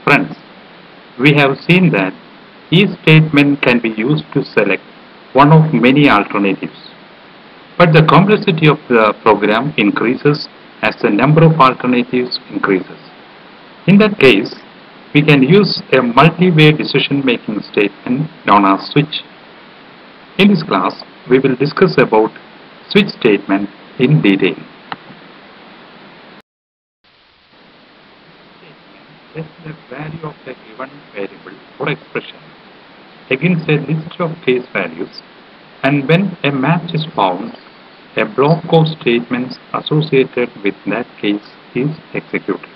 Friends, we have seen that each statement can be used to select one of many alternatives. But the complexity of the program increases as the number of alternatives increases. In that case, we can use a multi-way decision-making statement known as switch. In this class, we will discuss about switch statement in detail. Set the value of the given variable or expression against a list of case values and when a match is found, a block of statements associated with that case is executed.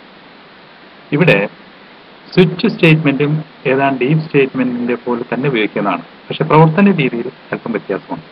ഇവിടെ switch സ്റ്റേറ്റ്മെന്റും ഏതാണ്ട് ഈ സ്റ്റേറ്റ്മെന്റിന്റെ പോലെ തന്നെ ഉപയോഗിക്കുന്നതാണ് പക്ഷെ പ്രവർത്തന രീതിയിൽ അല്പം വ്യത്യാസമുണ്ട്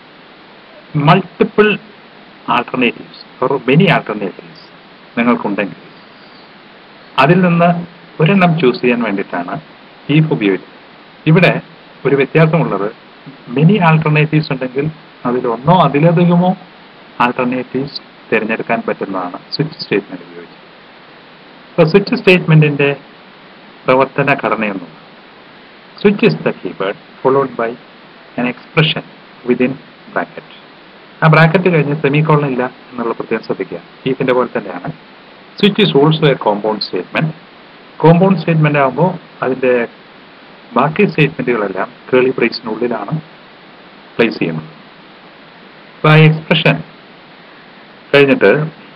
multiple alternatives or many alternatives നിങ്ങൾക്കുണ്ടെങ്കിൽ അതിൽ നിന്ന് ഒരെണ്ണം ചൂസ് ചെയ്യാൻ വേണ്ടിയിട്ടാണ് ഈഫ് ഉപയോഗിച്ചത് ഇവിടെ ഒരു വ്യത്യാസമുള്ളത് മെനി ആൾട്ടർനേറ്റീവ്സ് ഉണ്ടെങ്കിൽ അതിൽ ഒന്നോ അതിലധികമോ ആൾട്ടർനേറ്റീവ്സ് തിരഞ്ഞെടുക്കാൻ പറ്റുന്നതാണ് സ്വിച്ച് സ്റ്റേറ്റ്മെന്റ് ഉപയോഗിച്ചത് ഇപ്പോൾ സ്വിച്ച് സ്റ്റേറ്റ്മെന്റിന്റെ പ്രവർത്തന ഘടനയൊന്നും switch is the keyword followed by an expression within bracket ആ ബ്രാക്കറ്റ് കഴിഞ്ഞ് സെമിക്കോളൻ ഇല്ല എന്നുള്ള പ്രത്യേകം ശ്രദ്ധിക്കുക ഈഫിന്റെ പോലെ തന്നെയാണ് switch is also a compound statement compound statement ആകുമ്പോൾ അതിന്റെ ബാക്കി സ്റ്റേറ്റ്മെന്റുകളെല്ലാം കേളി ബ്രേക്സിനുള്ളിലാണ് പ്ലേസ് ചെയ്യുന്നത് അപ്പോൾ ആ എക്സ്പ്രഷൻ കഴിഞ്ഞിട്ട്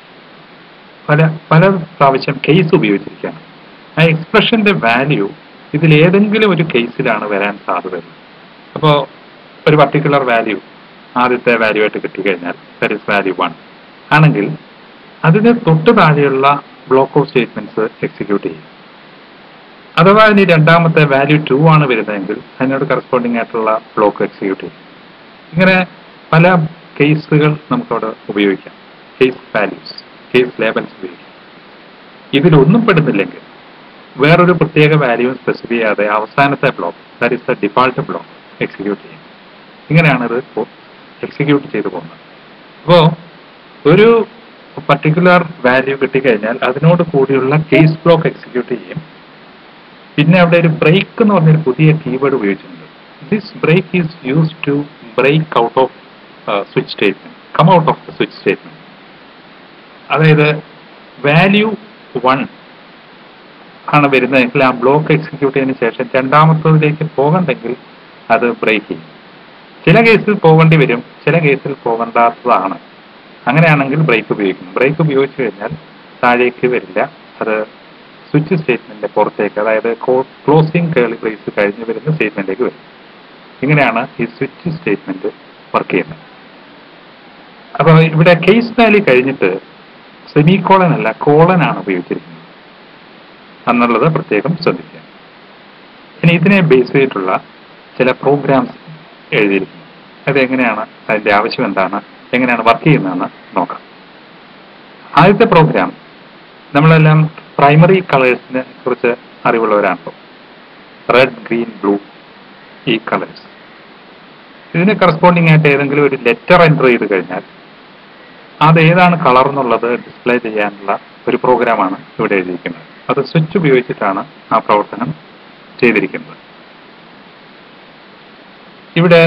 പല പല പ്രാവശ്യം കേസ് ഉപയോഗിച്ചിരിക്കുകയാണ് ആ എക്സ്പ്രഷന്റെ വാല്യൂ ഇതിൽ ഏതെങ്കിലും ഒരു കേസിലാണ് വരാൻ സാധ്യതയുള്ളത് അപ്പോൾ ഒരു പർട്ടിക്കുലർ വാല്യൂ ആദ്യത്തെ വാല്യൂ ആയിട്ട് കിട്ടിക്കഴിഞ്ഞാൽ ദറ്റ് ഇസ് വാല്യൂ വൺ ആണെങ്കിൽ അതിന് തൊട്ട് താഴെയുള്ള ബ്ലോക്ക് ഓഫ് സ്റ്റേറ്റ്മെന്റ്സ് എക്സിക്യൂട്ട് ചെയ്യും അഥവാ ഇനി രണ്ടാമത്തെ വാല്യൂ ടു ആണ് വരുന്നതെങ്കിൽ അതിനോട് കറസ്പോണ്ടിങ് ആയിട്ടുള്ള ബ്ലോക്ക് എക്സിക്യൂട്ട് ചെയ്യും ഇങ്ങനെ പല കേസുകൾ നമുക്കവിടെ ഉപയോഗിക്കാം കേസ് വാല്യൂസ് കേസ് ലേബൽസ് ഉപയോഗിക്കാം ഇതിലൊന്നും പെടുന്നില്ലെങ്കിൽ വേറൊരു പ്രത്യേക വാല്യൂ സ്പെസിഫൈ ചെയ്യാതെ അവസാനത്തെ block that is the default block execute ചെയ്യും ഇങ്ങനെയാണ് ഇത് എക്സിക്യൂട്ട് ചെയ്തു പോകുന്നത് അപ്പോൾ ഒരു പർട്ടിക്കുലർ വാല്യൂ കിട്ടിക്കഴിഞ്ഞാൽ അതിനോട് കൂടിയുള്ള കേസ് ബ്ലോക്ക് എക്സിക്യൂട്ട് ചെയ്യും പിന്നെ അവിടെ ഒരു ബ്രേക്ക് എന്ന് പറഞ്ഞൊരു പുതിയ കീവേഡ് ഉപയോഗിച്ചിട്ടുണ്ട് this break is use to break out of switch statement come out of the switch statement അതായത് വാല്യൂ വൺ ആണ് വരുന്നതെങ്കിൽ ആ ബ്ലോക്ക് എക്സിക്യൂട്ട് ചെയ്തതിന് ശേഷം രണ്ടാമത്തതിലേക്ക് പോകണ്ടെങ്കിൽ അത് ബ്രേക്ക് ചെയ്യും ചില കേസിൽ പോകേണ്ടി വരും ചില കേസിൽ പോകണ്ടാത്തതാണ് അങ്ങനെയാണെങ്കിൽ ബ്രേക്ക് ഉപയോഗിക്കും ബ്രേക്ക് ഉപയോഗിച്ചു കഴിഞ്ഞാൽ താഴേക്ക് വരില്ല അത് സ്വിച്ച് സ്റ്റേറ്റ്മെന്റിന്റെ പുറത്തേക്ക് അതായത് ക്ലോസിംഗ് കേളി ബ്രേസ് കഴിഞ്ഞ് വരുന്ന സ്റ്റേറ്റ്മെന്റിലേക്ക് വരും ഇങ്ങനെയാണ് ഈ സ്വിച്ച് സ്റ്റേറ്റ്മെന്റ് വർക്ക് ചെയ്യുന്നത് അപ്പോൾ ഇവിടെ കേസ് വാല്യൂ കഴിഞ്ഞിട്ട് സെമി കോളൻ അല്ല കോളൻ ആണ് ഉപയോഗിച്ചിരിക്കുന്നത് എന്നുള്ളത് പ്രത്യേകം ശ്രദ്ധിക്കുക ഇനി ഇതിനെ ബേസ് ചെയ്തിട്ടുള്ള ചില പ്രോഗ്രാംസ് എഴുതിയിരിക്കുന്നു അത് എങ്ങനെയാണ് അതിന്റെ ആവശ്യം എന്താണ് എങ്ങനെയാണ് വർക്ക് ചെയ്യുന്നതെന്ന് നോക്കാം ആദ്യത്തെ പ്രോഗ്രാം നമ്മളെല്ലാം പ്രൈമറി കളേഴ്സിനെ കുറിച്ച് അറിവുള്ളവരാണല്ലോ റെഡ് ഗ്രീൻ ബ്ലൂ ഈ കളേഴ്സ് ഇതിന് കറസ്പോണ്ടിങ് ആയിട്ട് ഏതെങ്കിലും ഒരു ലെറ്റർ എൻ്റർ ചെയ്ത് കഴിഞ്ഞാൽ അത് ഏതാണ് കളർ എന്നുള്ളത് ഡിസ്പ്ലേ ചെയ്യാനുള്ള ഒരു പ്രോഗ്രാമാണ് ഇവിടെ എഴുതിയിരിക്കുന്നത് അത് സ്വിച്ച് ഉപയോഗിച്ചിട്ടാണ് ആ പ്രവർത്തനം ചെയ്തിരിക്കുന്നത് ഇവിടെ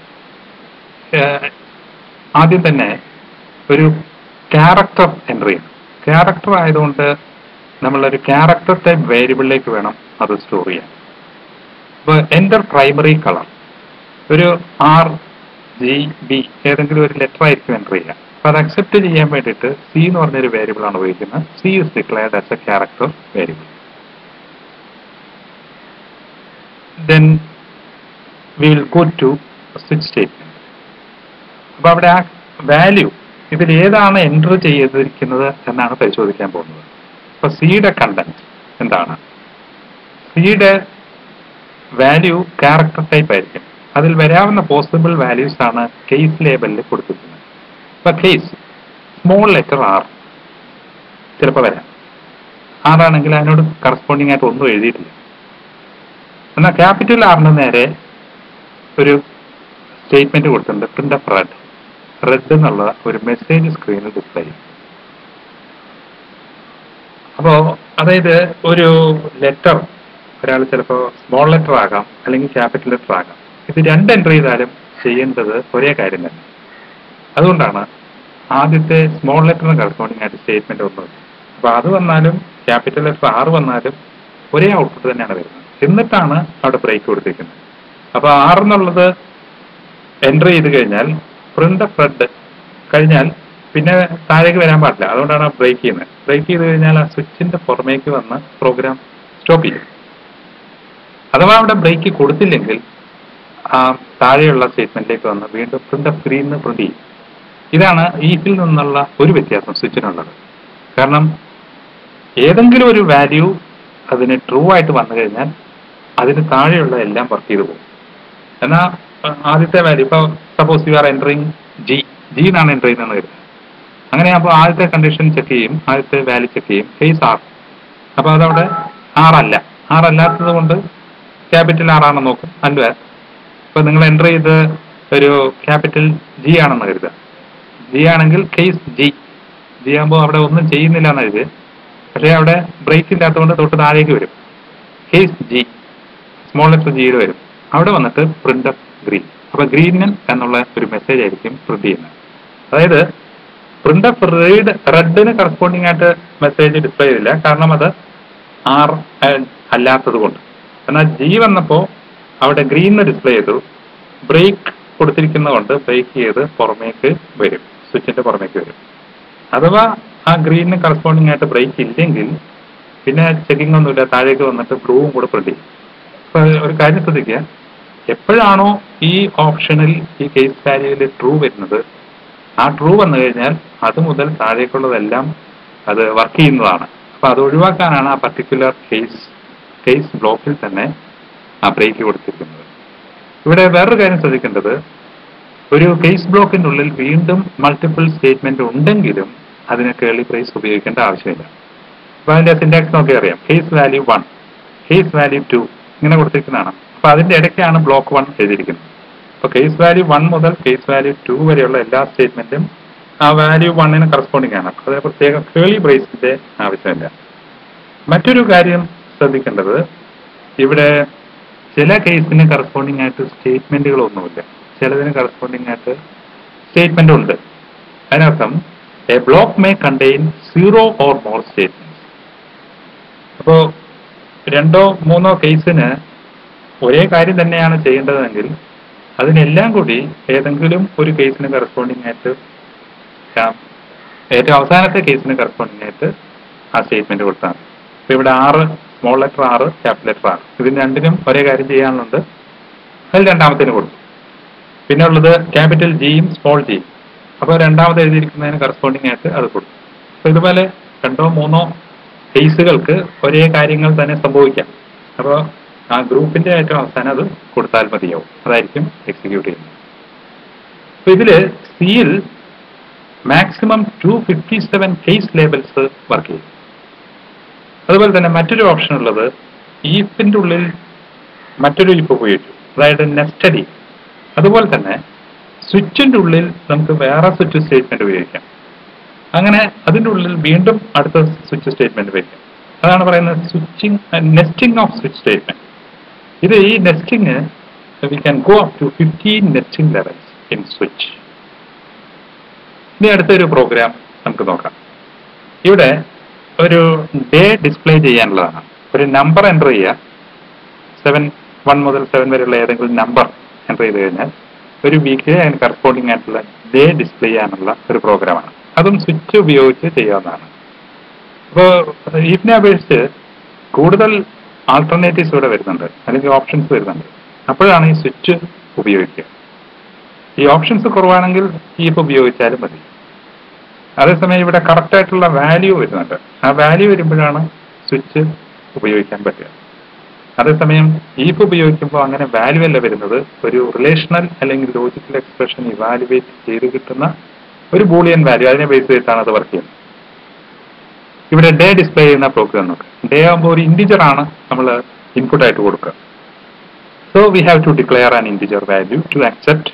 ആദ്യം തന്നെ ഒരു ക്യാരക്ടർ എൻ്റർ ചെയ്യണം ക്യാരക്ടർ ആയതുകൊണ്ട് നമ്മളൊരു ക്യാരക്ടർ ടൈപ്പ് വേരിയബിളിലേക്ക് വേണം അത് സ്റ്റോർ ചെയ്യാൻ അപ്പോൾ എൻ്റർ പ്രൈമറി കളർ ഒരു ആർ ജി ബി ഏതെങ്കിലും ഒരു ലെറ്റർ ആയിരിക്കും എൻ്റർ ചെയ്യുക അപ്പോൾ അത് അക്സെപ്റ്റ് ചെയ്യാൻ വേണ്ടിയിട്ട് സി എന്ന് പറഞ്ഞൊരു വേരിയബിൾ ആണ് ഉപയോഗിക്കുന്നത് C is declared as a character variable then we will go to switch statement അപ്പോൾ അവിടെ ആ വാല്യൂ ഇതിൽ ഏതാണ് എൻ്റർ ചെയ്തിരിക്കുന്നത് എന്നാണ് പരിശോധിക്കാൻ പോകുന്നത് അപ്പോൾ സിയുടെ കണ്ടന്റ് എന്താണ് സിയുടെ വാല്യൂ ക്യാരക്ടർ ടൈപ്പ് ആയിരിക്കും അതിൽ വരാവുന്ന പോസിബിൾ വാല്യൂസ് ആണ് കേസ് ലേബലിൽ കൊടുത്തിരിക്കുന്നത് ഇപ്പൊ കേസ് സ്മോൾ ലെറ്റർ ആർ ചിലപ്പോൾ വരാം ആറാണെങ്കിൽ അതിനോട് കറസ്പോണ്ടിങ് ആയിട്ട് ഒന്നും എഴുതിയിട്ടില്ല എന്നാൽ ക്യാപിറ്റൽ ആറിന് നേരെ ഒരു സ്റ്റേറ്റ്മെന്റ് കൊടുത്തിട്ടുണ്ട് പ്രിന്റ് ഓഫ് റെഡ് റെഡ് എന്നുള്ള ഒരു മെസ്സേജ് സ്ക്രീനിൽ ഡിസ്പ്ലേ ചെയ്യും അപ്പൊ അപ്പോ അതായത് ഒരു ലെറ്റർ ഒരാൾ ചിലപ്പോൾ സ്മോൾ ലെറ്റർ ആകാം അല്ലെങ്കിൽ ക്യാപിറ്റൽ ലെറ്റർ ആകാം ഇത് രണ്ട് എൻട്രി ചെയ്താലും ചെയ്യേണ്ടത് ഒരേ കാര്യം തന്നെ അതുകൊണ്ടാണ് ആദ്യത്തെ സ്മോൾ ലെറ്ററിന് കറസ്പോണ്ടിങ് ആയിട്ട് സ്റ്റേറ്റ്മെന്റ് വന്നത് അപ്പൊ അത് വന്നാലും ക്യാപിറ്റൽ ലെറ്റർ ആറ് വന്നാലും ഒരേ ഔട്ട്പുട്ട് തന്നെയാണ് വരുന്നത് എന്നിട്ടാണ് അവിടെ ബ്രേക്ക് കൊടുത്തിരിക്കുന്നത് അപ്പൊ ആറ് എന്നുള്ളത് എൻട്രി ചെയ്ത് കഴിഞ്ഞാൽ പ്രിന്റ് ഫ്രെഡ് കഴിഞ്ഞാൽ പിന്നെ താഴേക്ക് വരാൻ പാടില്ല അതുകൊണ്ടാണ് ബ്രേക്ക് ചെയ്യുന്നത് ബ്രേക്ക് ചെയ്ത് കഴിഞ്ഞാൽ ആ സ്വിച്ചിന്റെ പുറമേക്ക് വന്ന് പ്രോഗ്രാം സ്റ്റോപ്പ് ചെയ്യും അഥവാ അവിടെ ബ്രേക്ക് കൊടുത്തില്ലെങ്കിൽ ആ താഴെയുള്ള സ്റ്റേറ്റ്മെന്റിലേക്ക് വന്ന് വീണ്ടും പ്രിന്റ് ഓഫ് ഗ്രീൻ പ്രിന്റ് ചെയ്യും ഇതാണ് ഈഫിൽ നിന്നുള്ള ഒരു വ്യത്യാസം സ്വിച്ചിനുള്ളത് കാരണം ഏതെങ്കിലും ഒരു വാല്യൂ അതിന് ട്രൂ ആയിട്ട് വന്നു കഴിഞ്ഞാൽ അതിന് താഴെയുള്ള എല്ലാം വർക്ക് ചെയ്തു പോകും എന്നാൽ ആദ്യത്തെ വാല്യൂ ഇപ്പൊ suppose you are entering G G എന്നാണ് എൻ്റർ ചെയ്യുന്നതെന്ന് കരുതുക അങ്ങനെ അപ്പോൾ ആദ്യത്തെ കണ്ടീഷൻ ചെക്ക് ചെയ്യും ആദ്യത്തെ വാല്യൂ ചെക്ക് ചെയ്യും കേസ് ആർ അപ്പോൾ അതവിടെ ആറല്ല ആറല്ലാത്തത് കൊണ്ട് ക്യാപിറ്റൽ ആറാണെന്ന് നോക്കും അല്ല ഇപ്പൊ നിങ്ങൾ എൻ്റർ ചെയ്ത് ഒരു ക്യാപിറ്റൽ ജി ആണെന്ന് കരുതുക ജി ആണെങ്കിൽ കേസ് ജി ജി ആകുമ്പോൾ അവിടെ ഒന്നും ചെയ്യുന്നില്ല എന്ന് എഴുതി പക്ഷേ അവിടെ ബ്രേക്ക് ഇല്ലാത്തതുകൊണ്ട് തൊട്ട് താഴേക്ക് വരും കേസ് ജി സ്മോൾ ലെറ്റർ ജിയിൽ വരും അവിടെ വന്നിട്ട് പ്രിന്റ് ഓഫ് ഗ്രീൻ അപ്പൊ ഗ്രീനൻ എന്നുള്ള ഒരു മെസ്സേജ് ആയിരിക്കും പ്രിന്റ് ചെയ്യുന്നത് അതായത് പ്രിന്റ് ഓഫ് റെഡ് റെഡിന് കറസ്പോണ്ടിങ് ആയിട്ട് മെസ്സേജ് ഡിസ്പ്ലേ ചെയ്തില്ല കാരണം അത് ആർ അല്ലാത്തത് കൊണ്ട് എന്നാൽ ജി വന്നപ്പോൾ അവിടെ ഗ്രീൻ ഡിസ്പ്ലേ ചെയ്തു ബ്രേക്ക് കൊടുത്തിരിക്കുന്നതുകൊണ്ട് ബ്രേക്ക് ചെയ്ത് പുറമേക്ക് വരും സ്വിച്ചിന്റെ പുറമേക്ക് വരും അഥവാ ആ ഗ്രീനിന് കറസ്പോണ്ടിങ് ആയിട്ട് ബ്രേക്ക് ഇല്ലെങ്കിൽ പിന്നെ ചെക്കിംഗ് ഒന്നുമില്ല താഴേക്ക് വന്നിട്ട് ബ്ലൂവും കൂടെ പ്രിന്റ് ചെയ്യും അപ്പൊ ഒരു കാര്യം ശ്രദ്ധിക്കുക എപ്പോഴാണോ ഈ ഓപ്ഷനിൽ ഈ കേസ് വാല്യൂവിൽ ട്രൂ വരുന്നത് ആ ട്രൂ വന്നു കഴിഞ്ഞാൽ അത് മുതൽ താഴേക്കുള്ളതെല്ലാം അത് വർക്ക് ചെയ്യുന്നതാണ് അപ്പൊ അത് ഒഴിവാക്കാനാണ് ആ പർട്ടിക്കുലർ കേസ് കേസ് ബ്ലോക്കിൽ തന്നെ ആ ബ്രേക്ക് കൊടുത്തിരിക്കുന്നത് ഇവിടെ വേറൊരു കാര്യം ശ്രദ്ധിക്കേണ്ടത് ഒരു കേസ് ബ്ലോക്കിന്റെ ഉള്ളിൽ വീണ്ടും മൾട്ടിപ്പിൾ സ്റ്റേറ്റ്മെന്റ് ഉണ്ടെങ്കിലും അതിന് കേളി പ്രൈസ് ഉപയോഗിക്കേണ്ട ആവശ്യമില്ല അപ്പൊ അതിന്റെ സിന്റാക്സ് നോക്കി അറിയാം case value one case value two ഇങ്ങനെ കൊടുത്തിരിക്കുന്നതാണ് അപ്പൊ അതിന്റെ ഇടയ്ക്കാണ് ബ്ലോക്ക് വൺ എഴുതിയിരിക്കുന്നത് അപ്പൊ കേസ് വാല്യൂ വൺ മുതൽ കേസ് വാല്യൂ ടു വരെയുള്ള എല്ലാ സ്റ്റേറ്റ്മെന്റും ആ വാല്യൂ വണ്ണിന് കറസ്പോണ്ടിങ് ആണ് അതിന് പ്രത്യേക കേളി ബ്രേസിന്റെ ആവശ്യമില്ല മറ്റൊരു കാര്യം ശ്രദ്ധിക്കേണ്ടത് ഇവിടെ ചില കേസിന് കറസ്പോണ്ടിങ് ആയിട്ട് സ്റ്റേറ്റ്മെന്റുകളൊന്നുമില്ല ചിലതിന് കറസ്പോണ്ടിങ് ആയിട്ട് സ്റ്റേറ്റ്മെന്റ് ഉണ്ട് അതിനർത്ഥം a block may contain zero or more statement അപ്പോ രണ്ടോ മൂന്നോ കേസിന് ഒരേ കാര്യം തന്നെയാണ് ചെയ്യേണ്ടതെങ്കിൽ അതിനെല്ലാം കൂടി ഏതെങ്കിലും ഒരു കേസിന് കറസ്പോണ്ടിങ് ആയിട്ട് ആ, ഏറ്റവും അവസാനത്തെ കേസിന് കറസ്പോണ്ടിങ് ആയിട്ട് ആ സ്റ്റേറ്റ്മെന്റ് കൊടുത്താൽ മതി ഇപ്പൊ ഇവിടെ R small letter R capital letter R ഇതിന് രണ്ടിനും ഒരേ കാര്യം ചെയ്യാനുണ്ട് അതിൽ രണ്ടാമത്തേന് കൊടുത്തു പിന്നെ ഉള്ളത് ക്യാപിറ്റൽ ജിയും സ്മോൾ ജിയും അപ്പോൾ രണ്ടാമത് എഴുതിയിരിക്കുന്നതിന് കറസ്പോണ്ടിങ് ആയിട്ട് അത് കൊടുത്തു അപ്പൊ ഇതുപോലെ രണ്ടോ മൂന്നോ കേസുകൾക്ക് ഒരേ കാര്യങ്ങൾ തന്നെ സംഭവിക്കാം അപ്പോൾ ആ ഗ്രൂപ്പിന്റെ ഏറ്റവും അവസാനം അത് കൊടുത്താൽ മതിയാവും അതായിരിക്കും എക്സിക്യൂട്ട് ചെയ്യുന്നത് അപ്പൊ ഇതില് സിയിൽ maximum two fifty seven case labels work ചെയ്യും അതുപോലെ തന്നെ മറ്റൊരു ഓപ്ഷൻ ഉള്ളത് ഈഫിന്റെ ഉള്ളിൽ മറ്റൊരു ഇഫ് ഉപയോഗിച്ചു അതായത് നെസ്റ്റഡി അതുപോലെ തന്നെ സ്വിച്ചിന്റെ ഉള്ളിൽ നമുക്ക് വേറെ സ്വിച്ച് സ്റ്റേറ്റ്മെന്റ് ഉപയോഗിക്കാം അങ്ങനെ അതിന്റെ ഉള്ളിൽ വീണ്ടും അടുത്ത സ്വിച്ച് സ്റ്റേറ്റ്മെന്റ് വയ്ക്കാം അതാണ് പറയുന്നത് switching nesting of switch statement ഇത് ഈ nesting we can go up to fifteen nesting levels in switch ഇനി അടുത്തൊരു പ്രോഗ്രാം നമുക്ക് നോക്കാം ഇവിടെ ഒരു ഡേ ഡിസ്പ്ലേ ചെയ്യാനുള്ളതാണ് ഒരു നമ്പർ എൻ്റർ ചെയ്യുക സെവൻ വൺ മുതൽ സെവൻ വരെയുള്ള ഏതെങ്കിലും നമ്പർ എൻ്റർ ചെയ്ത് കഴിഞ്ഞാൽ ഒരു വീക്കിൽ അതിന് കറസ്പോണ്ടിങ് ആയിട്ടുള്ള ഡേ ഡിസ്പ്ലേ ചെയ്യാനുള്ള ഒരു പ്രോഗ്രാമാണ് അതും സ്വിച്ച് ഉപയോഗിച്ച് ചെയ്യാവുന്നതാണ് അപ്പോൾ ഈഫിനെ അപേക്ഷിച്ച് കൂടുതൽ ആൾട്ടർനേറ്റീവ്സ് ഇവിടെ വരുന്നുണ്ട് അല്ലെങ്കിൽ ഓപ്ഷൻസ് വരുന്നുണ്ട് അപ്പോഴാണ് ഈ സ്വിച്ച് ഉപയോഗിക്കുക ഈ ഓപ്ഷൻസ് കുറവാണെങ്കിൽ ഈഫ് ഉപയോഗിച്ചാലും മതി അതേസമയം ഇവിടെ കറക്റ്റ് ആയിട്ടുള്ള വാല്യൂ വരുന്നുണ്ട് ആ വാല്യൂ വരുമ്പോഴാണ് സ്വിച്ച് ഉപയോഗിക്കാൻ പറ്റുക അതേസമയം ഈഫ് ഉപയോഗിക്കുമ്പോൾ അങ്ങനെ വാല്യൂ അല്ല വരുന്നത് ഒരു റിലേഷണൽ അല്ലെങ്കിൽ ലോജിക്കൽ എക്സ്പ്രഷൻ ഇവാലുവേറ്റ് ചെയ്ത് കിട്ടുന്ന ഒരു ബൂളിയൻ വാല്യൂ അതിനെ ബേസ് ചെയ്തിട്ടാണ് അത് വർക്ക് ചെയ്യുന്നത് ഇവിടെ ഡേ ഡിസ്പ്ലേ ചെയ്യുന്ന പ്രോഗ്രാം നോക്ക് ഡേ ആകുമ്പോൾ ഒരു ഇൻഡിജർ ആണ് നമ്മൾ ഇൻപുട്ട് ആയിട്ട് കൊടുക്കുക so we have to declare an integer value to accept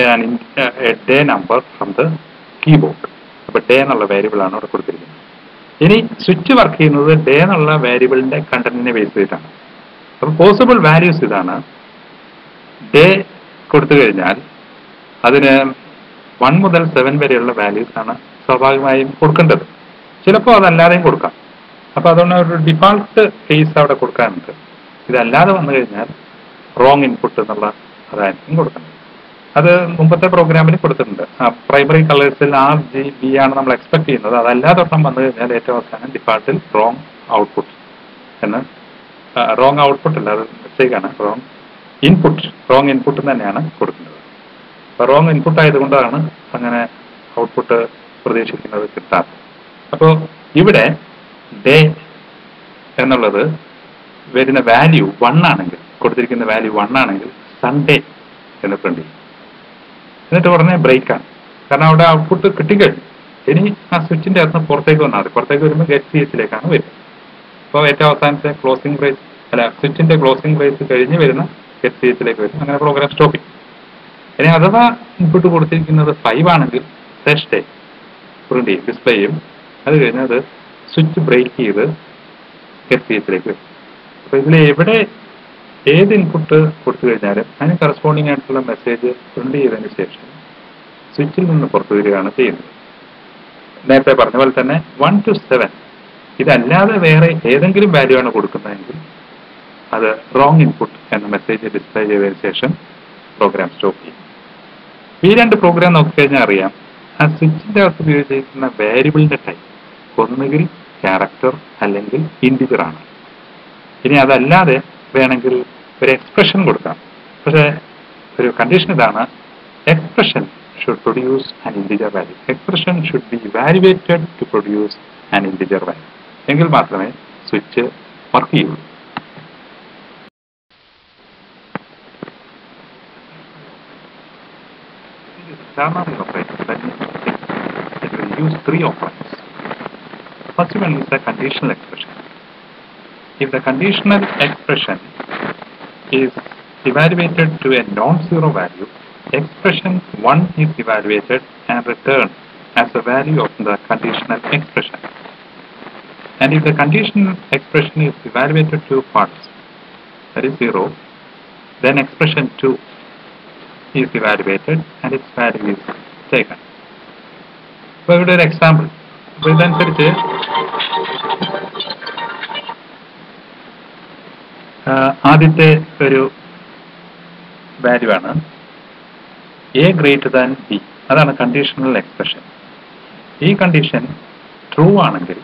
day number from the keyboard അപ്പൊ ഡേ എന്നുള്ള വേരിയബിൾ ആണ് ഇവിടെ കൊടുത്തിരിക്കുന്നത് ഇനി സ്വിച്ച് വർക്ക് ചെയ്യുന്നത് ഡേ എന്നുള്ള വേരിയബിളിന്റെ കണ്ടന്റിനെ ബേസ് ചെയ്തിട്ടാണ് അപ്പൊ പോസിബിൾ വാല്യൂസ് ഇതാണ് ഡേ കൊടുത്തു കഴിഞ്ഞാൽ അതിന് വൺ മുതൽ സെവൻ വരെയുള്ള വാല്യൂസ് ആണ് സ്വാഭാവികമായും കൊടുക്കേണ്ടത് ചിലപ്പോൾ അതല്ലാതെയും കൊടുക്കാം അപ്പൊ അതുകൊണ്ട് ഒരു ഡിഫാൾട്ട് കേസ് അവിടെ കൊടുക്കാനുണ്ട് ഇതല്ലാതെ വന്നു കഴിഞ്ഞാൽ റോങ് ഇൻപുട്ട് എന്നുള്ള അതായിരിക്കും കൊടുക്കുന്നത് അത് മുമ്പത്തെ പ്രോഗ്രാമിൽ കൊടുത്തിട്ടുണ്ട് ആ പ്രൈമറി കളേഴ്സിൽ ആർ ജി ബി ആണ് നമ്മൾ എക്സ്പെക്ട് ചെയ്യുന്നത് അതല്ലാതെ ഒരെണ്ണം വന്നു കഴിഞ്ഞാൽ ഏറ്റവും അവസാനം ഡിഫാൾട്ടിൽ റോങ് ഔട്ട്പുട്ട് എന്ന് റോങ് ഔട്ട്പുട്ട് അല്ല അത് മിസ്റ്റേക്കാണ് റോങ് ഇൻപുട്ട് റോങ് ഇൻപുട്ട് തന്നെയാണ് കൊടുക്കുന്നത് അപ്പൊ റോങ് ഇൻപുട്ട് ആയതുകൊണ്ടാണ് അങ്ങനെ ഔട്ട്പുട്ട് പ്രതീക്ഷിക്കുന്നത് കിട്ടാത്തത് അപ്പോൾ ഇവിടെ ഡേ എന്നുള്ളത് വരുന്ന വാല്യൂ വൺ ആണെങ്കിൽ കൊടുത്തിരിക്കുന്ന വാല്യൂ വൺ ആണെങ്കിൽ സൺഡേ എന്ന് പ്രിന്റ് ചെയ്യും എന്നിട്ട് ഉടനെ ബ്രേക്കാണ് കാരണം അവിടെ ഔട്ട്പുട്ട് കിട്ടിക്കഴിഞ്ഞു ഇനി ആ സ്വിച്ചിന്റെ അകത്ത് പുറത്തേക്ക് വന്നാൽ മതി പുറത്തേക്ക് വരുമ്പോൾ ഗെറ്റ് സി എച്ചിലേക്കാണ് വരിക അപ്പോൾ ഏറ്റവും അവസാനത്തെ ക്ലോസിംഗ് പ്രൈസ് അല്ല സ്വിച്ചിന്റെ ക്ലോസിംഗ് പ്രൈസ് കഴിഞ്ഞ് വരുന്ന ഗെറ്റ് സി എച്ചിലേക്ക് വരും അങ്ങനെ പ്രോഗ്രാം സ്റ്റോപ്പ് ചെയ്യും ഇനി അഥവാ ഇൻപുട്ട് കൊടുത്തിരിക്കുന്നത് ഫൈവ് ആണെങ്കിൽ സെഷ് ഡേ പ്രിന്റ് ചെയ്യും ഡിസ്പ്ലേ ചെയ്യും അത് കഴിഞ്ഞ് അത് സ്വിച്ച് ബ്രേക്ക് ചെയ്ത് ഗെറ്റ് സി എച്ചിലേക്ക് വരും അപ്പോൾ ഇതിൽ എവിടെ ഏത് ഇൻപുട്ട് കൊടുത്തു കഴിഞ്ഞാലും അതിന് കറസ്പോണ്ടിങ് ആയിട്ടുള്ള മെസ്സേജ് പ്രിന്റ് ചെയ്തതിന് ശേഷം സ്വിച്ചിൽ നിന്ന് പുറത്തു വരികയാണ് ചെയ്യുന്നത് നേരത്തെ പറഞ്ഞ പോലെ തന്നെ വൺ ടു സെവൻ ഇതല്ലാതെ വേറെ ഏതെങ്കിലും വാല്യൂ ആണ് കൊടുക്കുന്നതെങ്കിൽ അത് റോങ് ഇൻപുട്ട് എന്ന മെസ്സേജ് ഡിസ്പ്ലേ ചെയ്തതിന് ശേഷം പ്രോഗ്രാം സ്റ്റോപ്പ് ചെയ്യും ഈ രണ്ട് പ്രോഗ്രാം നോക്കിക്കഴിഞ്ഞാൽ അറിയാം ആ സ്വിച്ചിന്റെ അകത്ത് ഉപയോഗിച്ചിരിക്കുന്ന വേരിയബിളിന്റെ ടൈപ്പ് ഒന്നുകിൽ ക്യാരക്ടർ അല്ലെങ്കിൽ ഇൻഡിജർ ആണ് ഇനി അതല്ലാതെ വേണമെങ്കിൽ ഒരു എക്സ്പ്രഷൻ കൊടുക്കാം പക്ഷേ ഒരു കണ്ടീഷൻ ഇതാണ് expression should produce an integer value expression should be evaluated to produce an integer value എങ്കിൽ മാത്രമേ സ്വിച്ച് വർക്ക് ചെയ്യുള്ളൂ Ternary operator that means it will use three operands. First one is the conditional expression. If the conditional expression is evaluated to a non-zero value, expression 1 is evaluated and returned as a value of the conditional expression. And if the conditional expression is evaluated to false, that is 0, then expression 2 is evaluated and its value is taken. അപ്പോൾ ഇവിടെ ഒരു example അപ്പോൾ ഇതനുസരിച്ച് ആദ്യത്തെ ഒരു value ആണ് A greater than B അതാണ് conditional expression ഈ കണ്ടീഷൻ ട്രൂ ആണെങ്കിൽ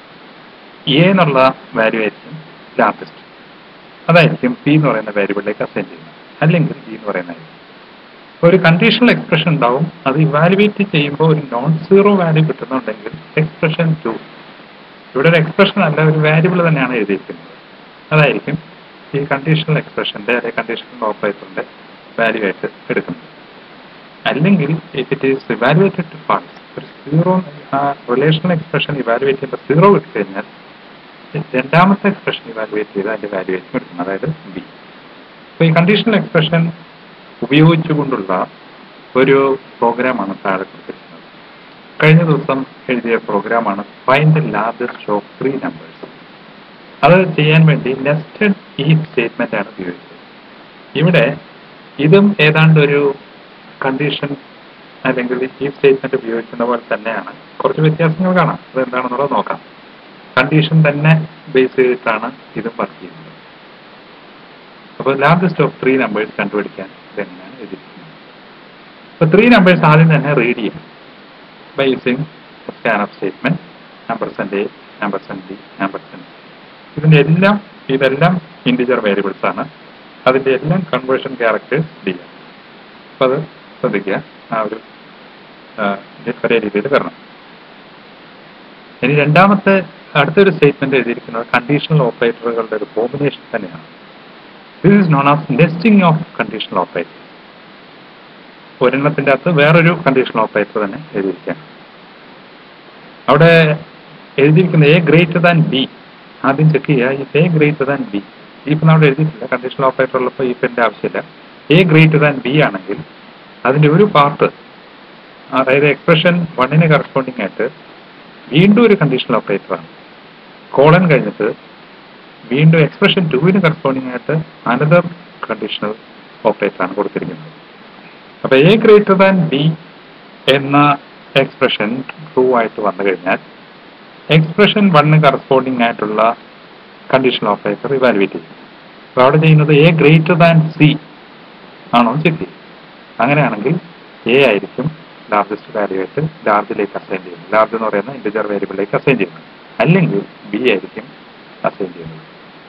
എ എന്നുള്ള വാല്യൂ ആയിരിക്കും ലാർജസ്റ്റ് അതായിരിക്കും പി എന്ന് പറയുന്ന വാല്യൂബിളിലേക്ക് അസൈൻ ചെയ്യുന്നത് അല്ലെങ്കിൽ ബി എന്ന് പറയുന്നതായിരിക്കും ഒരു കണ്ടീഷണൽ എക്സ്പ്രഷൻ ഉണ്ടാവും അത് ഇവാലുവേറ്റ് ചെയ്യുമ്പോൾ ഒരു നോൺ സീറോ വാല്യൂ കിട്ടുന്നുണ്ടെങ്കിൽ എക്സ്പ്രഷൻ ടു ഇവിടെ ഒരു എക്സ്പ്രഷൻ അല്ല ഒരു വാല്യൂബിൾ തന്നെയാണ് എഴുതിയിരിക്കുന്നത് അതായിരിക്കും ഈ കണ്ടീഷണൽ എക്സ്പ്രഷന്റെ അല്ലെങ്കിൽ കണ്ടീഷണൽ ഓപ്പറേറ്ററിന്റെ വാല്യൂ ആയിട്ട് എടുക്കുന്നത് അല്ലെങ്കിൽ if it is evaluated to false ഒരു സീറോ ആ റിലേഷണൽ എക്സ്പ്രഷൻ ഇവാലുവേറ്റ് ചെയ്യുമ്പോൾ സീറോ കിട്ടിക്കഴിഞ്ഞാൽ രണ്ടാമത്തെ എക്സ്പ്രഷൻ ഇവാലുവേറ്റ് ചെയ്ത് അതിന്റെ വാല്യുവേഷൻ എടുക്കണം അതായത് ബി അപ്പോൾ ഈ കണ്ടീഷണൽ എക്സ്പ്രഷൻ ഉപയോഗിച്ചുകൊണ്ടുള്ള ഒരു പ്രോഗ്രാമാണ് താഴെ കൊടുത്തിരിക്കുന്നത് കഴിഞ്ഞ ദിവസം എഴുതിയ പ്രോഗ്രാമാണ് find largest of three numbers അത് ചെയ്യാൻ വേണ്ടി നെസ്റ്റഡ് ഈ സ്റ്റേറ്റ്മെന്റ് ആണ് ഉപയോഗിച്ചത് ഇവിടെ ഇതും ഏതാണ്ട് ഒരു കണ്ടീഷൻ അല്ലെങ്കിൽ ഈ സ്റ്റേറ്റ്മെന്റ് ഉപയോഗിക്കുന്ന പോലെ തന്നെയാണ് കുറച്ച് വ്യത്യാസങ്ങൾ കാണാം അത് എന്താണെന്നുള്ളത് നോക്കാം കണ്ടീഷൻ തന്നെ ബേസ് ചെയ്തിട്ടാണ് ഇതും വർക്ക് ചെയ്യുന്നത് അപ്പോൾ ലാർജസ്റ്റ് ഓഫ് ത്രീ നമ്പേഴ്സ് കണ്ടുപിടിക്കാൻ ഇതെങ്ങനെയാണ് എഴുതിയിരിക്കുന്നത് അപ്പോൾ ത്രീ നമ്പേഴ്സ് ആദ്യം തന്നെ റീഡ് ചെയ്യാം by using scanf statement number A number B number ഇതിന്റെ എല്ലാം ഇതെല്ലാം ഇൻഡിജർ വേരിയബിൾസ് ആണ് അതിന്റെ എല്ലാം കൺവേർഷൻ ക്യാരക്ടേഴ്സ് ഡി ആണ് അപ്പൊ അത് ശ്രദ്ധിക്കുക ആ ഒരു ഒരേ രീതിയിൽ വരണം ഇനി രണ്ടാമത്തെ അടുത്തൊരു സ്റ്റേറ്റ്മെന്റ് എഴുതിയിരിക്കുന്നത് കണ്ടീഷണൽ ഓപ്പറേറ്ററുകളുടെ ഒരു കോമ്പിനേഷൻ തന്നെയാണ് this is known as nesting of conditional operator ഒരെണ്ണത്തിന്റെ അകത്ത് വേറൊരു കണ്ടീഷണൽ ഓപ്പറേറ്റർ തന്നെ എഴുതിയിരിക്കുകയാണ് അവിടെ എഴുതിയിരിക്കുന്ന എ ഗ്രേറ്റർ ദാൻ ബി ആദ്യം ചെക്ക് ചെയ്യുക if A greater than B ഇപ്പം അവിടെ എഴുതിയിട്ടില്ല കണ്ടീഷണൽ ഓപ്പറേറ്റർ ഉള്ളപ്പോൾ ഇഫിന്റെ ആവശ്യമില്ല എ ഗ്രേറ്റർ ദാൻ ബി ആണെങ്കിൽ അതിന്റെ ഒരു പാർട്ട് അതായത് എക്സ്പ്രഷൻ വണ്ണിന് കറസ്പോണ്ടിങ് ആയിട്ട് വീണ്ടും ഒരു കണ്ടീഷണൽ ഓപ്പറേറ്ററാണ് കോളൻ കഴിഞ്ഞിട്ട് വീണ്ടും എക്സ്പ്രഷൻ ടുവിന് കറസ്പോണ്ടിങ് ആയിട്ട് അനദർ കണ്ടീഷണൽ ഓപ്പറേറ്ററാണ് കൊടുത്തിരിക്കുന്നത് അപ്പൊ എ ഗ്രേറ്റർ ദാൻ ബി എന്ന എക്സ്പ്രഷൻ ട്രൂ ആയിട്ട് വന്നു കഴിഞ്ഞാൽ എക്സ്പ്രഷൻ വണ്ണ് കറസ്പോണ്ടിങ് ആയിട്ടുള്ള കണ്ടീഷണൽ ഓപ്പറേറ്റർ ഇവാലുവേറ്റ് ചെയ്യും അപ്പോൾ അവിടെ ചെയ്യുന്നത് എ ഗ്രേറ്റർ ദാൻ സി ആണോ ചെക്ക് ചെയ്യും അങ്ങനെയാണെങ്കിൽ എ ആയിരിക്കും ലാർജസ്റ്റ് വാല്യൂ ആയിട്ട് ലാർജിലേക്ക് അസൈൻ ചെയ്യുന്നത് ലാർജ് എന്ന് പറയുന്ന ഇൻഡിജർ വേരിയബിളിലേക്ക് അസൈൻ ചെയ്യുന്നത് അല്ലെങ്കിൽ ബി ആയിരിക്കും അസൈൻ ചെയ്യുന്നത്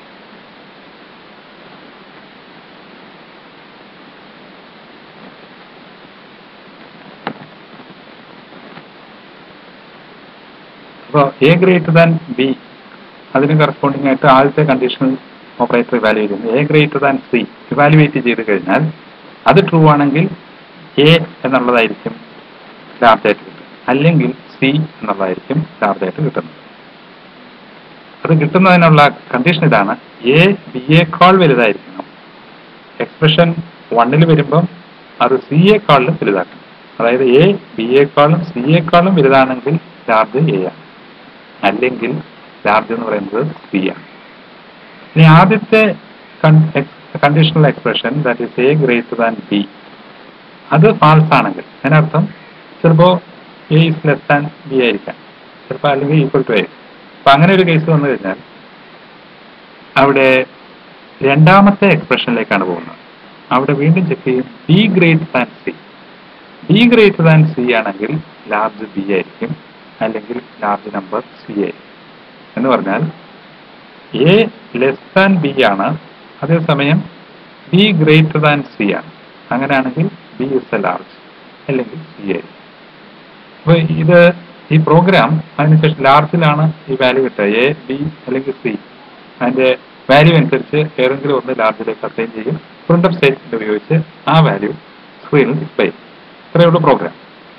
അപ്പോൾ എ ഗ്രേറ്റർ ദാൻ ബി അതിന് കറസ്പോണ്ടിങ് ആയിട്ട് ആദ്യത്തെ കണ്ടീഷണൽ ഓപ്പറേറ്റർ ഇവാലുവേറ്റ് ചെയ്യുന്നത് A greater than C evaluate ചെയ്ത് കഴിഞ്ഞാൽ അത് ട്രൂ ആണെങ്കിൽ എ എന്നുള്ളതായിരിക്കും ലാർജ് ആയിട്ട് കിട്ടും അല്ലെങ്കിൽ സി എന്നുള്ളതായിരിക്കും ലാർജ് ആയിട്ട് കിട്ടുന്നത് അത് കിട്ടുന്നതിനുള്ള കണ്ടീഷൻ ഇതാണ് എ ബിയേക്കാൾ വലുതായിരിക്കണം എക്സ്പ്രഷൻ വണ്ണിൽ വരുമ്പം അത് സിയേക്കാളിലും വലുതാക്കണം അതായത് എ ബിയേക്കാളും സിയേക്കാളും വലുതാണെങ്കിൽ ലാർജ് എ ആണ് അല്ലെങ്കിൽ ലാർജ് എന്ന് പറയുന്നത് സി ആണ് ഇനി ആദ്യത്തെ conditional expression that is A greater than B അത് ഫാൾസ് ആണെങ്കിൽ അതിനർത്ഥം ചിലപ്പോൾ A is less than B ആയിരിക്കാം ചിലപ്പോൾ അല്ലെങ്കിൽ ഈക്വൽ ടു എ അപ്പൊ അങ്ങനെ ഒരു കേസ് വന്നു കഴിഞ്ഞാൽ അവിടെ രണ്ടാമത്തെ എക്സ്പ്രഷനിലേക്കാണ് പോകുന്നത് അവിടെ വീണ്ടും ചെക്ക് ചെയ്യും B greater than C B greater than C ആണെങ്കിൽ ലാർജ് ബി ആയിരിക്കും അല്ലെങ്കിൽ ലാർജ് നമ്പർ സി ആയിരിക്കും എന്ന് പറഞ്ഞാൽ എ ലെസ് ദാൻ ബി ആണ് അതേസമയം ബി ഗ്രേറ്റർ ദാൻ സി ആണ് അങ്ങനെയാണെങ്കിൽ ബി ഇസ് എ ലാർജ് അല്ലെങ്കിൽ സി ആയിരിക്കും അപ്പൊ ഇത് ഈ പ്രോഗ്രാം അതിനുശേഷം ലാർജിലാണ് ഈ വാല്യൂ കിട്ടുക എ ബി അല്ലെങ്കിൽ സി അതിന്റെ വാല്യൂ അനുസരിച്ച് ഏതെങ്കിലും ഒന്ന് ലാർജിലേക്ക് അസൈൻ ചെയ്യും പ്രിന്റ് സ്റ്റേറ്റ്മെന്റ് ഉപയോഗിച്ച് ആ വാല്യൂ സ്ക്രീനിൽ ഡിസ്പ്ലേ ചെയ്യും ഇത്രയേ ഉള്ളൂ പ്രോഗ്രാം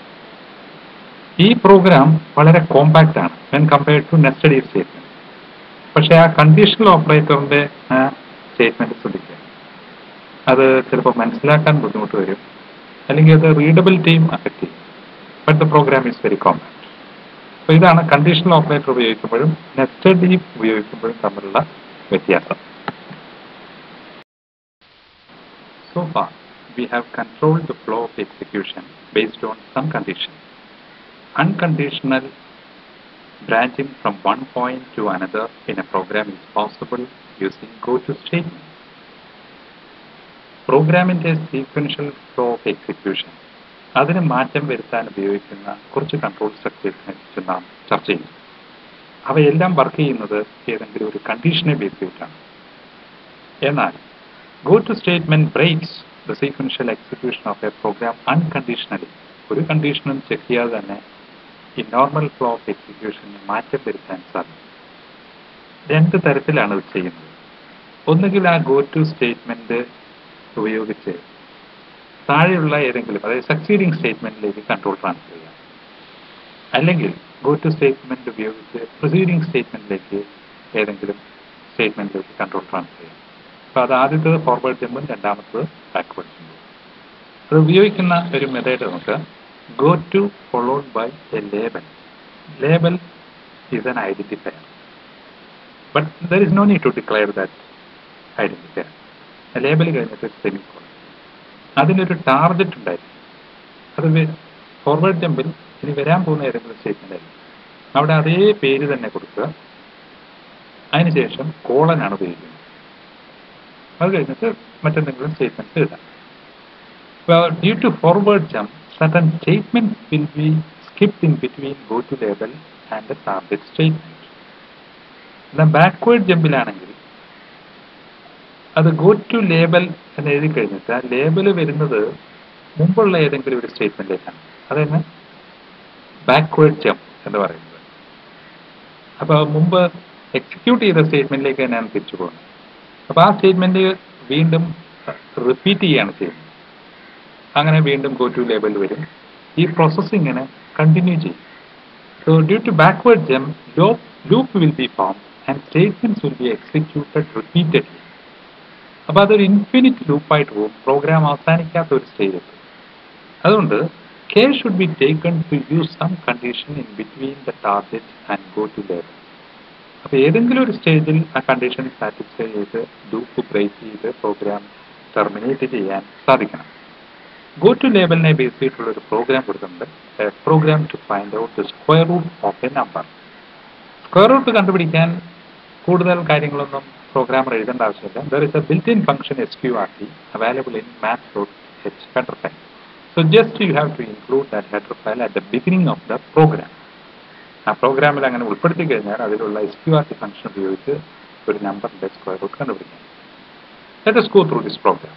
ഈ പ്രോഗ്രാം വളരെ കോമ്പാക്റ്റ് ആണ് when compared to nested if statement പക്ഷെ ആ കണ്ടീഷണൽ ഓപ്പറേറ്ററിന്റെ ആ സ്റ്റേറ്റ്മെന്റ് ശ്രദ്ധിക്കുക അത് ചിലപ്പോൾ മനസ്സിലാക്കാൻ ബുദ്ധിമുട്ട് വരും അല്ലെങ്കിൽ അത് റീഡബിലിറ്റിയും അഫക്റ്റ് ചെയ്യും but the program is very compact അപ്പോൾ ഇതാണ് കണ്ടീഷണൽ ഓപ്പറേറ്റർ ഉപയോഗിക്കുമ്പോഴും നെസ്റ്റഡ് ഡീപ്പ് ഉപയോഗിക്കുമ്പോഴും തമ്മിലുള്ള വ്യത്യാസം So far, we have controlled the flow of execution based on some conditions. Unconditional branching from one point to another in a program is possible using goto statement. പ്രോഗ്രാമിന്റെ sequential flow of execution അതിന് മാറ്റം വരുത്താൻ ഉപയോഗിക്കുന്ന കുറച്ച് control സ്ട്രക്ചേഴ്സിനെ കുറിച്ച് നാം ചർച്ച ചെയ്യും അവയെല്ലാം വർക്ക് ചെയ്യുന്നത് ഏതെങ്കിലും ഒരു കണ്ടീഷനെ ബേസ് ചെയ്തിട്ടാണ് എന്നാൽ go to statement breaks the sequential execution of a program unconditionally ഒരു കണ്ടീഷനും ചെക്ക് ചെയ്യാതെ തന്നെ ഈ നോർമൽ ഫ്ലോ ഓഫ് എക്സിക്യൂഷന് മാറ്റം വരുത്താൻ സാധിക്കും രണ്ട് തരത്തിലാണ് ഇത് ചെയ്യുന്നത് ഒന്നുകിൽ ആ ഗോ ടു സ്റ്റേറ്റ്മെന്റ് ഉപയോഗിച്ച് താഴെയുള്ള ഏതെങ്കിലും അതായത് സക്സീഡിങ് സ്റ്റേറ്റ്മെന്റിലേക്ക് കൺട്രോൾ ട്രാൻസ്ഫർ ചെയ്യാം അല്ലെങ്കിൽ ഗോ ടു സ്റ്റേറ്റ്മെന്റ് ഉപയോഗിച്ച് പ്രൊസീഡിങ് സ്റ്റേറ്റ്മെന്റിലേക്ക് ഏതെങ്കിലും സ്റ്റേറ്റ്മെന്റിലേക്ക് കൺട്രോൾ ട്രാൻസ്ഫർ ചെയ്യാം അപ്പോൾ അത് ആദ്യത്തത് ഫോർവേഡ് ജമ്പും രണ്ടാമത്തത് ബാക്ക്വേർഡ് ജമ്പും അത് ഉപയോഗിക്കുന്ന ഒരു മെത്തേഡ് നമുക്ക് go to followed by a label label is an identifier but there is no need to declare that identifier label കഴിഞ്ഞിട്ട് സെമിക്കോൺ അതിനൊരു ടാർഗറ്റ് ഉണ്ടായിരിക്കും അത് ഫോർവേഡ് ജമ്പിൽ ഇനി വരാൻ പോകുന്ന ഏതെങ്കിലും സ്റ്റേറ്റ്മെന്റ് ആയിരിക്കും അവിടെ അതേ പേര് തന്നെ കൊടുക്കുക അതിനുശേഷം കോളനാണ് ഉപയോഗിക്കുന്നത് അത് കഴിഞ്ഞിട്ട് മറ്റെന്തെങ്കിലും സ്റ്റേറ്റ്മെന്റ് എഴുതാം due to forward jump certain statements will be skipped in between go to label and the target statement. എന്നാൽ ബാക്ക്വേർഡ് ജമ്പിലാണെങ്കിൽ അത് ഗോ ടു ലേബൽ എന്ന് എഴുതി കഴിഞ്ഞിട്ട് ആ ലേബൽ വരുന്നത് മുമ്പുള്ള ഏതെങ്കിലും ഒരു സ്റ്റേറ്റ്മെന്റിലേക്കാണ് അതാണ് ബാക്ക്വേർഡ് ജംപ് എന്ന് പറയുന്നത് അപ്പോൾ മുമ്പ് എക്സിക്യൂട്ട് ചെയ്ത സ്റ്റേറ്റ്മെന്റിലേക്ക് തന്നെയാണ് തിരിച്ചു പോകുന്നത് അപ്പോൾ ആ സ്റ്റേറ്റ്മെന്റ് വീണ്ടും റിപ്പീറ്റ് ചെയ്യുകയാണ് ചെയ്യുന്നത് അങ്ങനെ വീണ്ടും ഗോ ടു ലേബൽ വരും ഈ പ്രോസസ്സ് ഇങ്ങനെ കണ്ടിന്യൂ ചെയ്യും so due to backward jump loop loop will be form and statements will be executed repeatedly അപ്പോൾ അതൊരു ഇൻഫിനിറ്റ് ലൂപ്പായിട്ട് പോകും പ്രോഗ്രാം അവസാനിക്കാത്ത ഒരു സ്റ്റേജ് എത്തും അതുകൊണ്ട് care should be taken to use some condition in between the target and go to level. അപ്പൊ ഏതെങ്കിലും ഒരു സ്റ്റേജിൽ ആ കണ്ടീഷൻ സാറ്റിസ്ഫൈ ചെയ്ത് ലൂപ്പ് ബ്രേക്ക് ചെയ്ത് പ്രോഗ്രാം ടെർമിനേറ്റ് ചെയ്യാൻ സാധിക്കണം ഗോ ടു ലേബലിനെ ബേസ് ചെയ്തിട്ടുള്ള ഒരു പ്രോഗ്രാം കൊടുക്കുന്നുണ്ട് program to find out the square root of a number square root കണ്ടുപിടിക്കാൻ കൂടുതൽ കാര്യങ്ങളൊന്നും പ്രോഗ്രാമർ എഴുതേണ്ട ആവശ്യമില്ല there is a built in function S Q R T available in math dot H header file so just you have to include that header file at the beginning of the program ആ പ്രോഗ്രാമിൽ അങ്ങനെ ഉൾപ്പെടുത്തി കഴിഞ്ഞാൽ അതിലുള്ള S Q R T function ഉപയോഗിച്ച് ഒരു നമ്പറിന്റെ square root കണ്ടുപിടിക്കാം let us go through this program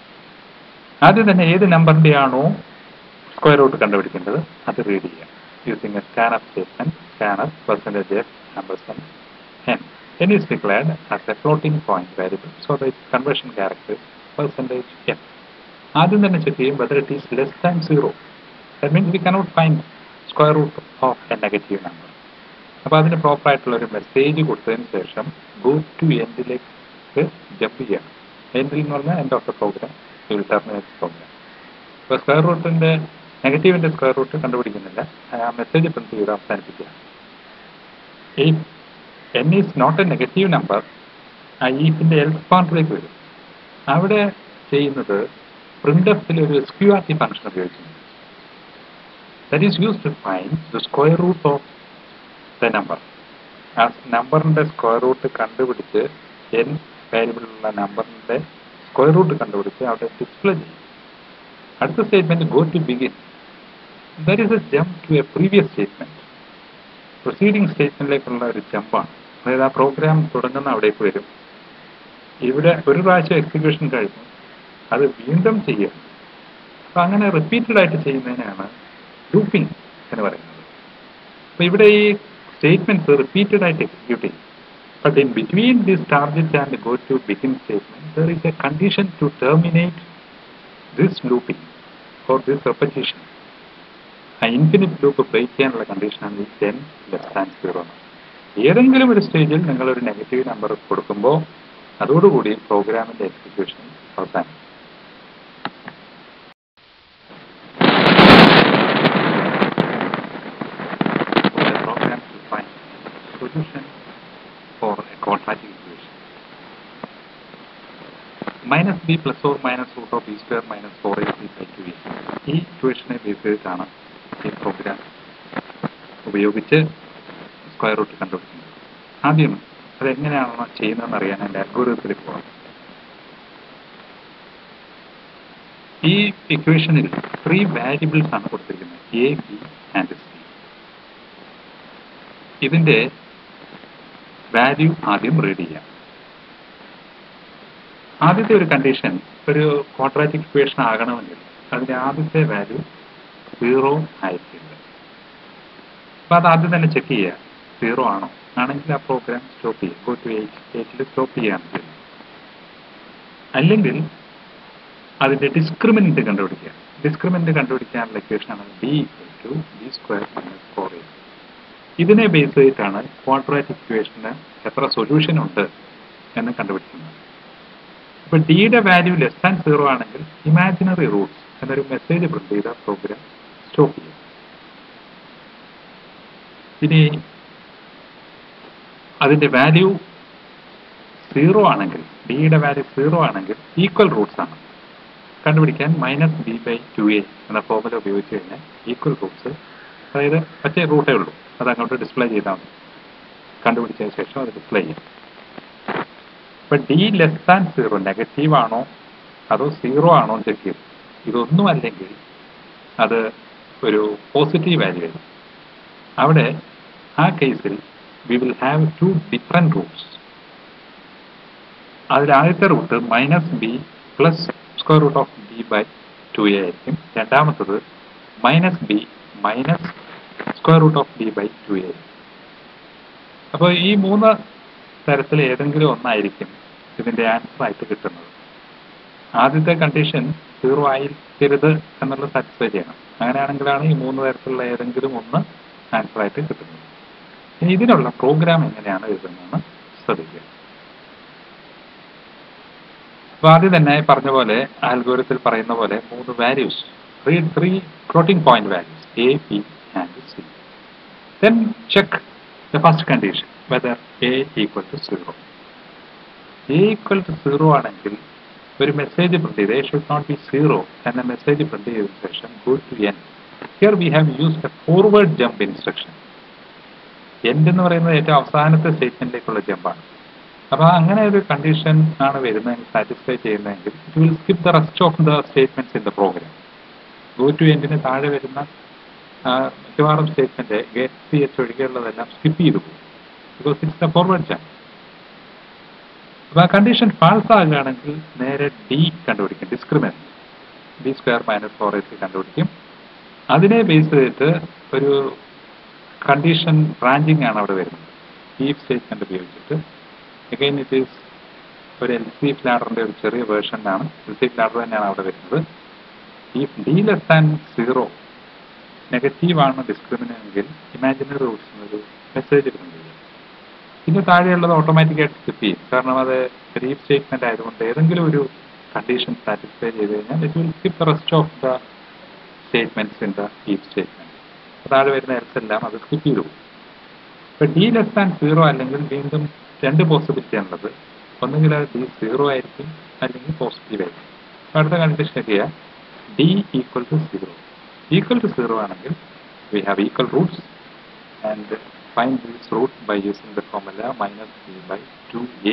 ആദ്യം തന്നെ ഏത് നമ്പറിന്റെ ആണോ സ്ക്വയർ റൂട്ട് കണ്ടുപിടിക്കേണ്ടത് അത് റീഡ് ചെയ്യാം using a scanner statement scanner percentage F ampersand N n is declared as a floating point variable so the conversion character is percentage f ആദ്യം തന്നെ ചെക്ക് ചെയ്യും whether it is less than 0 that means we cannot find square root of a negative number അപ്പോൾ അതിന് proper ആയിട്ടുള്ള ഒരു message കൊടുത്തതിന് ശേഷം go to എൻഡിലേക്ക് jump ചെയ്യണം എൻഡിൽ എന്ന് പറഞ്ഞാൽ end of the program will terminate program ഇപ്പോൾ സ്ക്വയർ റൂട്ടിന്റെ നെഗറ്റീവിന്റെ സ്ക്വയർ റൂട്ട് കണ്ടുപിടിക്കുന്നില്ല ആ മെസ്സേജ് പ്രിന്റ് ചെയ്ത് അവസാനിപ്പിക്കുക ഈ N is not a negative number ആ ഈഫിന്റെ എൽസ് പാർട്ടിലേക്ക് വരും അവിടെ ചെയ്യുന്നത് പ്രിന്റ് എഫിൽ ഒരു സ്ക്യു ആർ ടി ഫംഗ്ഷൻ ഉപയോഗിക്കുന്നു that is use to find the square root of the number ആ നമ്പറിന്റെ സ്ക്വയർ റൂട്ട് കണ്ടുപിടിച്ച് എൻ വേരിയബിളുള്ള നമ്പറിന്റെ സ്ക്വയർ റൂട്ട് കണ്ടുപിടിച്ച് അവിടെ ഡിസ്പ്ലേ ചെയ്യും അടുത്ത statement go to begin there is a jump to a previous statement proceeding സ്റ്റേറ്റ്മെന്റിലേക്കുള്ള ഒരു ജമ്പാണ് അതായത് ആ പ്രോഗ്രാം തുടങ്ങുന്ന അവിടേക്ക് വരും ഇവിടെ ഒരു പ്രാവശ്യം എക്സിക്യൂഷൻ കഴിഞ്ഞു അത് വീണ്ടും ചെയ്യും അപ്പൊ അങ്ങനെ റിപ്പീറ്റഡ് ആയിട്ട് ചെയ്യുന്നതിനാണ് ലൂപ്പിംഗ് എന്ന് പറയുന്നത് അപ്പൊ ഇവിടെ ഈ സ്റ്റേറ്റ്മെന്റ്സ് റിപ്പീറ്റഡ് ആയിട്ട് എക്സിക്യൂട്ട് ചെയ്യും but in between this target and go to begin statement there is a condition to terminate this looping for this repetition ആ ഇൻഫിനിറ്റ് ലൂപ്പ് ബ്രേക്ക് ചെയ്യാനുള്ള കണ്ടീഷനാണ് ഈ ടെൻ ലെസ് ദാൻ സീറോ ഏതെങ്കിലും ഒരു സ്റ്റേജിൽ നിങ്ങൾ ഒരു നെഗറ്റീവ് നമ്പർ കൊടുക്കുമ്പോൾ അതോടുകൂടി പ്രോഗ്രാമിന്റെ എക്സിക്യൂഷൻ അവസാനം program to find solution for a quadratic equation. Minus B plus or minus root of B square minus four A B by two ഈ ഇക്വേഷനെ ബേസ് ചെയ്തിട്ടാണ് ഈ പ്രോഗ്രാം ഉപയോഗിച്ച് സ്ക്വയർ റൂട്ട് കണ്ടുപിടിക്കുന്നത് ആദ്യം അതെങ്ങനെയാണോ ചെയ്യുന്നതെന്ന് അറിയാൻ എൻ്റെ അൽഗോരിതത്തിലേക്ക് പോകാം ഈ ഇക്വേഷനിൽ ത്രീ വാരിയബിൾസ് ആണ് കൊടുത്തിരിക്കുന്നത് എ ബി ആൻഡ് സി ഇതിന്റെ വാല്യൂ ആദ്യം റീഡ് ചെയ്യാം ആദ്യത്തെ ഒരു കണ്ടീഷൻ ഒരു ക്വാഡ്രാറ്റിക് ഇക്വേഷൻ ആകണമെങ്കിൽ അതിന്റെ ആദ്യത്തെ വാല്യൂ സീറോ ആയിരിക്കില്ല അപ്പൊ അത് ആദ്യം തന്നെ ചെക്ക് ചെയ്യുക സീറോ ആണോ ആണെങ്കിൽ ആ പ്രോഗ്രാം സ്റ്റോപ്പ് ചെയ്യുക ഗോ ടു എയ്റ്റ് എയ്റ്റിൽ സ്റ്റോപ്പ് ചെയ്യാൻ പറ്റും അല്ലെങ്കിൽ അതിന്റെ ഡിസ്ക്രിമിനന്റ് കണ്ടുപിടിക്കുക ഡിസ്ക്രിമിനന്റ് കണ്ടുപിടിക്കാനുള്ള ഇക്വേഷനാണ് B equal to B square minus four A ഇതിനെ ബേസ് ചെയ്തിട്ടാണ് ക്വാഡ്രാറ്റിക് ഇക്വേഷന് എത്ര സൊല്യൂഷൻ ഉണ്ട് എന്ന് കണ്ടുപിടിക്കുന്നത് ഇപ്പൊ ഡിയുടെ വാല്യൂ ലെസ് ദാൻ സീറോ ആണെങ്കിൽ ഇമാജിനറി റൂട്ട്സ് എന്നൊരു മെസ്സേജ് പ്രിന്റ് ചെയ്ത പ്രോഗ്രാം സ്റ്റോപ്പ് ചെയ്യും ഇനി അതിന്റെ വാല്യൂ സീറോ ആണെങ്കിൽ ഡിയുടെ വാല്യൂ സീറോ ആണെങ്കിൽ ഈക്വൽ റൂട്ട്സ് ആണ് കണ്ടുപിടിക്കാൻ minus B by two A എന്ന ഫോർമുല ഉപയോഗിച്ച് കഴിഞ്ഞാൽ ഈക്വൽ റൂട്ട്സ് അതായത് മറ്റേ റൂട്ടേ ഉള്ളൂ അത് അങ്ങോട്ട് ഡിസ്പ്ലേ ചെയ്താൽ മതി കണ്ടുപിടിച്ചതിന് ശേഷം അത് ഡിസ്പ്ലേ ചെയ്യും ഇപ്പൊ D less than zero negative ആണോ അതോ സീറോ ആണോ ചെക്ക് ചെയ്യും ഇതൊന്നും അല്ലെങ്കിൽ അത് ഒരു പോസിറ്റീവ് വാല്യൂ ആയിരിക്കും അവിടെ ആ കേസിൽ we will have two different roots അതിൽ ആദ്യത്തെ root minus B plus square root of B by two A ആയിരിക്കും രണ്ടാമത്തത് minus B minus square root of B by two A അപ്പോൾ ഈ മൂന്ന് തരത്തിൽ ഏതെങ്കിലും ഒന്നായിരിക്കും ഇതിന്റെ ആൻസർ ആയിട്ട് കിട്ടുന്നത് ആദ്യത്തെ കണ്ടീഷൻ സീറോ ആയിരിക്കരുത് എന്നുള്ളത് സാറ്റിസ്ഫൈ ചെയ്യണം അങ്ങനെയാണെങ്കിലാണ് ഈ മൂന്ന് തരത്തിലുള്ള ഏതെങ്കിലും ഒന്ന് ആൻസർ ആയിട്ട് കിട്ടുന്നത് ഇനി ഇതിനുള്ള പ്രോഗ്രാം എങ്ങനെയാണ് എഴുതുന്നതെന്ന് ശ്രദ്ധിക്കുക അപ്പൊ ആദ്യം തന്നെ പറഞ്ഞ പോലെ ആൽഗോരത്തിൽ പറയുന്ന പോലെ മൂന്ന് values read three floating point values a, b, and c. Then check the first condition whether a equal to 0. a equal to 0 ആണെങ്കിൽ ഒരു മെസ്സേജ് പ്രിന്റ് ചെയ്ത് ഷുഡ് നോട്ട് ബി സീറോ എന്ന മെസ്സേജ് പ്രിന്റ് ചെയ്തതിനു ശേഷം go to N here we have used a forward jump instruction end എന്ന് പറയുന്നത് ഏറ്റവും അവസാനത്തെ സ്റ്റേറ്റ്മെന്റിലേക്കുള്ള ജമ്പാണ് അപ്പൊ അങ്ങനെ ഒരു കണ്ടീഷൻ ആണ് വരുന്നതെങ്കിൽ സാറ്റിസ്ഫൈ ചെയ്യുന്നതെങ്കിൽ it will skip the rest of the statements in the program go to എൻഡിന് താഴെ വരുന്ന ആ, മിക്കവാറും സ്റ്റേറ്റ്മെന്റ് ഗെറ്റ് സി എച്ച് ഒഴികെയുള്ളതെല്ലാം സ്കിപ്പ് ചെയ്തു പോകും because it's a forward jump അപ്പൊ ആ കണ്ടീഷൻ ഫാൾസ് ആകുകയാണെങ്കിൽ നേരെ ഡി കണ്ടുപിടിക്കും discriminant D square minus four S കണ്ടുപിടിക്കും അതിനെ ബേസ് ചെയ്തിട്ട് ഒരു കണ്ടീഷൻ ബ്രാഞ്ചിങ് ആണ് അവിടെ വരുന്നത് ഈ സ്റ്റേറ്റ്മെന്റ് ഉപയോഗിച്ചിട്ട് അഗൈൻ ഇറ്റ് ഈസ് ഒരു എൽ സി ലാഡറിന്റെ ഒരു ചെറിയ വേർഷനാണ് എൽ സി ലാഡർ തന്നെയാണ് അവിടെ വരുന്നത് ഈ D less than zero negative ആണ് ഡിസ്ക്രിമിനന്റ് എങ്കിൽ ഇമാജിനറി റൂട്ട്സ് ഒരു മെസ്സേജ് പ്രിന്റ് ചെയ്യും പിന്നെ താഴെയുള്ളത് ഓട്ടോമാറ്റിക്കായിട്ട് സ്കിപ്പ് ചെയ്യും കാരണം അത് റീഫ് സ്റ്റേറ്റ്മെന്റ് ആയതുകൊണ്ട് ഏതെങ്കിലും ഒരു കണ്ടീഷൻ സാറ്റിസ്ഫൈ ചെയ്ത് കഴിഞ്ഞാൽ it will skip the rest of the statements in the heap statement താഴെ വരുന്ന എൽസ് എല്ലാം അത് സ്കിപ്പ് ചെയ്തു പോകും ഇപ്പൊ ഡി ലെസ് ദാൻ സീറോ അല്ലെങ്കിൽ വീണ്ടും രണ്ട് പോസിബിലിറ്റി ആണുള്ളത് ഒന്നുകിൽ അത് ഡി സീറോ ആയിരിക്കും അല്ലെങ്കിൽ പോസിറ്റീവ് ആയിരിക്കും അപ്പൊ അടുത്ത കണ്ടീഷൻ ചെയ്യാം D equal to zero equal to zero ആണെങ്കിൽ we have equal roots and find this root by using the formula minus B by two A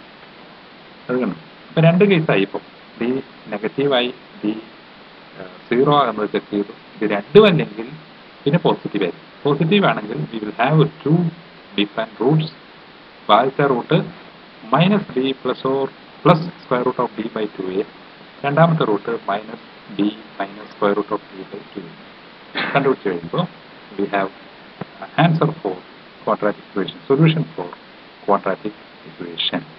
അത് കണ്ടു ഇപ്പൊ രണ്ട് കേസായി ഇപ്പം ഡി നെഗറ്റീവായി ഡി സീറോ ആകുന്നത് ചെക്ക് ചെയ്തു ഇത് രണ്ടും അല്ലെങ്കിൽ പിന്നെ പോസിറ്റീവ് ആയിരിക്കും പോസിറ്റീവ് ആണെങ്കിൽ we will have two different roots ആദ്യത്തെ root minus D plus or plus square root of D by two A രണ്ടാമത്തെ root minus D minus square root of D by two A കണ്ടുപിടിച്ച് കഴിയുമ്പോൾ we have answer for quadratic equation, solution for quadratic equation.